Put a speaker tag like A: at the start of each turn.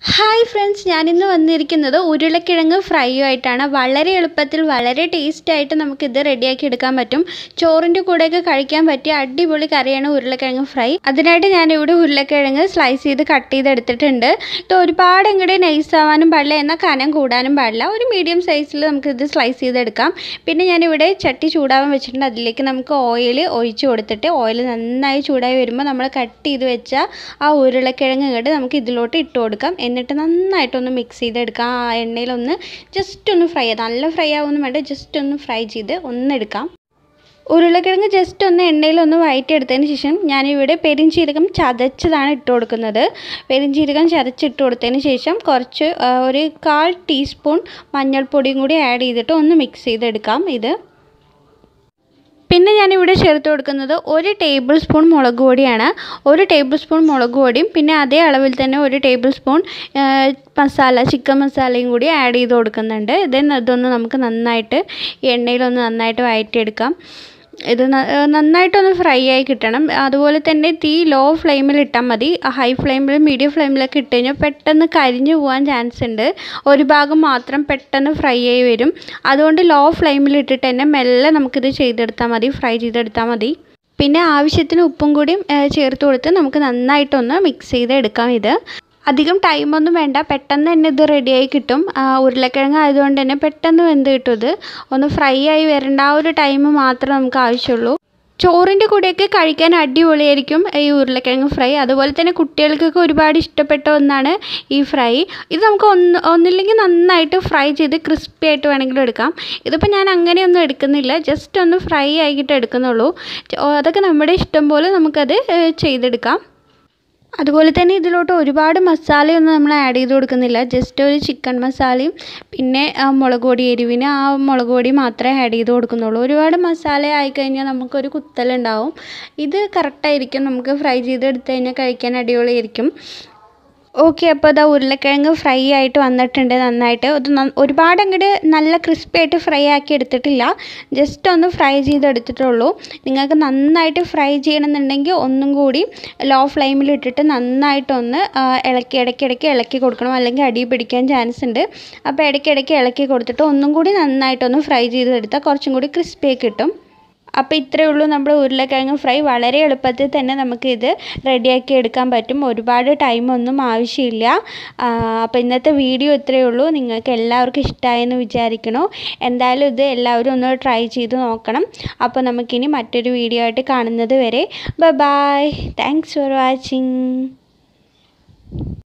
A: hi friends ഞാനിന്ന് വന്നിരിക്കുന്നത് ഉരുളക്കിഴങ്ങ് ഫ്രൈയും ആയിട്ടാണ് വളരെ എളുപ്പത്തിൽ വളരെ ടേസ്റ്റ് ആയിട്ട് നമുക്കിത് റെഡിയാക്കി എടുക്കാൻ പറ്റും ചോറിൻ്റെ കൂടെയൊക്കെ കഴിക്കാൻ പറ്റിയ അടിപൊളി കറിയാണ് ഉരുളക്കിഴങ്ങ് ഫ്രൈ അതിനായിട്ട് ഞാനിവിടെ ഉരുളക്കിഴങ്ങ് സ്ലൈസ് ചെയ്ത് കട്ട് ചെയ്തെടുത്തിട്ടുണ്ട് ഇത് ഒരുപാട് അങ്ങോട്ട് നൈസ് ആവാനും പാടില്ല എന്നാൽ കനം കൂടാനും പാടില്ല ഒരു മീഡിയം സൈസിൽ നമുക്കിത് സ്ലൈസ് ചെയ്തെടുക്കാം പിന്നെ ഞാനിവിടെ ചട്ടി ചൂടാവാൻ വെച്ചിട്ടുണ്ട് അതിലേക്ക് നമുക്ക് ഓയിൽ ഒഴിച്ച് കൊടുത്തിട്ട് ഓയിൽ നന്നായി ചൂടായി വരുമ്പോൾ നമ്മൾ കട്ട് ചെയ്ത് വെച്ച ആ ഉരുളക്കിഴങ്ങ് ഇങ്ങോട്ട് നമുക്ക് ഇതിലോട്ട് ഇട്ട് കൊടുക്കാം എന്നിട്ട് നന്നായിട്ടൊന്ന് മിക്സ് ചെയ്തെടുക്കാം ആ എണ്ണയിലൊന്ന് ജസ്റ്റ് ഒന്ന് ഫ്രൈ ചെയ്ത് നല്ല ഫ്രൈ ആവുമെന്ന് വേണ്ട ജസ്റ്റ് ഒന്ന് ഫ്രൈ ചെയ്ത് ഒന്നെടുക്കാം ഉരുളക്കിഴങ്ങ് ജസ്റ്റ് ഒന്ന് എണ്ണയിലൊന്ന് വഴറ്റിയെടുത്തതിന് ശേഷം ഞാനിവിടെ പെരിഞ്ചീരകം ചതച്ചതാണ് ഇട്ട് കൊടുക്കുന്നത് പെരിഞ്ചീരകം ചതച്ചിട്ട് കൊടുത്തതിന് ശേഷം കുറച്ച് ആ, ഒരു കാൽ ടീസ്പൂൺ മഞ്ഞൾപ്പൊടിയും കൂടി ആഡ് ചെയ്തിട്ട് ഒന്ന് മിക്സ് ചെയ്തെടുക്കാം ഇത് പിന്നെ ഞാനിവിടെ ചേർത്ത് കൊടുക്കുന്നത് ഒരു ടേബിൾ സ്പൂൺ മുളക് പൊടിയാണ് ഒരു ടേബിൾ സ്പൂൺ മുളക് പൊടിയും പിന്നെ അതേ അളവിൽ തന്നെ ഒരു ടേബിൾ സ്പൂൺ ആ, മസാല ചിക്കൻ മസാലയും കൂടി ആഡ് ചെയ്ത് കൊടുക്കുന്നുണ്ട് ഇത് ഇതൊന്ന് നമുക്ക് നന്നായിട്ട് എണ്ണയിലൊന്ന് നന്നായിട്ട് വഴറ്റിയെടുക്കാം ഇത് ന- ആ, നന്നായിട്ടൊന്ന് ഫ്രൈ ആയി കിട്ടണം അതുപോലെ തന്നെ തീ ലോ ഫ്ലെയിമിൽ ഇട്ടാൽ മതി ഹൈ ഫ്ലെയിമിൽ മീഡിയം ഫ്ലെയിമിലൊക്കെ ഇട്ട് കഴിഞ്ഞാൽ പെട്ടെന്ന് കരിഞ്ഞു പോകാൻ ചാൻസ് ഉണ്ട് ഒരു ഭാഗം മാത്രം പെട്ടെന്ന് ഫ്രൈ ആയി വരും അതുകൊണ്ട് ലോ ഫ്ലെയിമിൽ ഇട്ടിട്ട് തന്നെ മെല്ലെ നമുക്കിത് ചെയ്തെടുത്താൽ മതി ഫ്രൈ ചെയ്തെടുത്താൽ മതി പിന്നെ ആവശ്യത്തിന് ഉപ്പും കൂടിയും ആ, ചേർത്ത് കൊടുത്ത് നമുക്ക് നന്നായിട്ടൊന്ന് മിക്സ് ചെയ്തെടുക്കാം ഇത് അധികം ടൈമൊന്നും വേണ്ട പെട്ടെന്ന് തന്നെ ഇത് റെഡിയായി കിട്ടും ആ, ഉരുളക്കിഴങ്ങ് ആയതുകൊണ്ട് തന്നെ പെട്ടെന്ന് വെന്ത് കിട്ടും ഇത് ഒന്ന് ഫ്രൈ ആയി വരേണ്ട ആ ഒരു ടൈം മാത്രമേ നമുക്ക് ആവശ്യമുള്ളൂ ചോറിൻ്റെ കൂടെയൊക്കെ കഴിക്കാൻ അടിപൊളിയായിരിക്കും ഈ ഉരുളക്കിഴങ്ങ് ഫ്രൈ അതുപോലെ തന്നെ കുട്ടികൾക്കൊക്കെ ഒരുപാട് ഇഷ്ടപ്പെട്ട ഒന്നാണ് ഈ ഫ്രൈ ഇത് നമുക്ക് ഒന്ന് ഒന്നില്ലെങ്കിൽ നന്നായിട്ട് ഫ്രൈ ചെയ്ത് ക്രിസ്പി ആയിട്ട് വേണമെങ്കിലും എടുക്കാം ഇതിപ്പോൾ ഞാൻ അങ്ങനെയൊന്നും എടുക്കുന്നില്ല ജസ്റ്റ് ഒന്ന് ഫ്രൈ ആക്കിയിട്ട് എടുക്കുന്നുള്ളൂ ചോ- അതൊക്കെ നമ്മുടെ ഇഷ്ടം പോലെ നമുക്കത് ഏഹ്, ചെയ്തെടുക്കാം അതുപോലെ തന്നെ ഇതിലോട്ട് ഒരുപാട് മസാലയൊന്നും നമ്മൾ ആഡ് ചെയ്ത് കൊടുക്കുന്നില്ല ജസ്റ്റ് ഒരു ചിക്കൻ മസാലയും പിന്നെ ആ, മുളക് പൊടി എരിവിന് ആ മുളക് പൊടി മാത്രമേ ആഡ് ചെയ്ത് കൊടുക്കുന്നുള്ളൂ ഒരുപാട് മസാല ആയിക്കഴിഞ്ഞാൽ നമുക്കൊരു കുത്തലുണ്ടാവും ഇത് കറക്റ്റായിരിക്കും നമുക്ക് ഫ്രൈ ചെയ്ത് എടുത്തു കഴിഞ്ഞാൽ കഴിക്കാൻ അടിപൊളിയായിരിക്കും ഓക്കെ അപ്പോൾ ഇതാ ഉരുളക്കിഴങ്ങ് ഫ്രൈ ആയിട്ട് വന്നിട്ടുണ്ട് നന്നായിട്ട് ഇത് ന- ഒരുപാട് അങ്ങോട്ട് നല്ല ക്രിസ്പി ആയിട്ട് ഫ്രൈ ആക്കി എടുത്തിട്ടില്ല ജസ്റ്റ് ഒന്ന് ഫ്രൈ ചെയ്തെടുത്തിട്ടുള്ളൂ നിങ്ങൾക്ക് നന്നായിട്ട് ഫ്രൈ ചെയ്യണമെന്നുണ്ടെങ്കിൽ ഒന്നും കൂടി ലോ ഫ്ലെയിമിൽ ഇട്ടിട്ട് നന്നായിട്ടൊന്ന് ആ, ഇളക്കി ഇടയ്ക്ക് ഇടയ്ക്ക് ഇളക്കി കൊടുക്കണം അല്ലെങ്കിൽ അടി പിടിക്കാൻ ചാൻസ് ഉണ്ട് അപ്പോൾ ഇടയ്ക്ക് ഇടയ്ക്ക് ഇളക്കി കൊടുത്തിട്ട് ഒന്നും കൂടി നന്നായിട്ടൊന്ന് ഫ്രൈ ചെയ്തെടുത്താൽ കുറച്ചും കൂടി ക്രിസ്പി കിട്ടും അപ്പോൾ ഇത്രയേ ഉള്ളൂ നമ്മുടെ ഉരുളക്കിഴങ്ങ് ഫ്രൈ വളരെ എളുപ്പത്തിൽ തന്നെ നമുക്ക് ഇത് റെഡിയാക്കി എടുക്കാൻ പറ്റും ഒരുപാട് ടൈമൊന്നും ആവശ്യമില്ല അപ്പോൾ ഇന്നത്തെ വീഡിയോ ഇത്രയേ ഉള്ളൂ നിങ്ങൾക്ക് എല്ലാവർക്കും ഇഷ്ടമായെന്ന് വിചാരിക്കണു എന്തായാലും ഇത് എല്ലാവരും ഒന്ന് ട്രൈ ചെയ്ത് നോക്കണം അപ്പോൾ നമുക്കിനി മറ്റൊരു വീഡിയോ ആയിട്ട് കാണുന്നത് വരെ ബൈ താങ്ക്സ് ഫോർ വാച്ചിങ്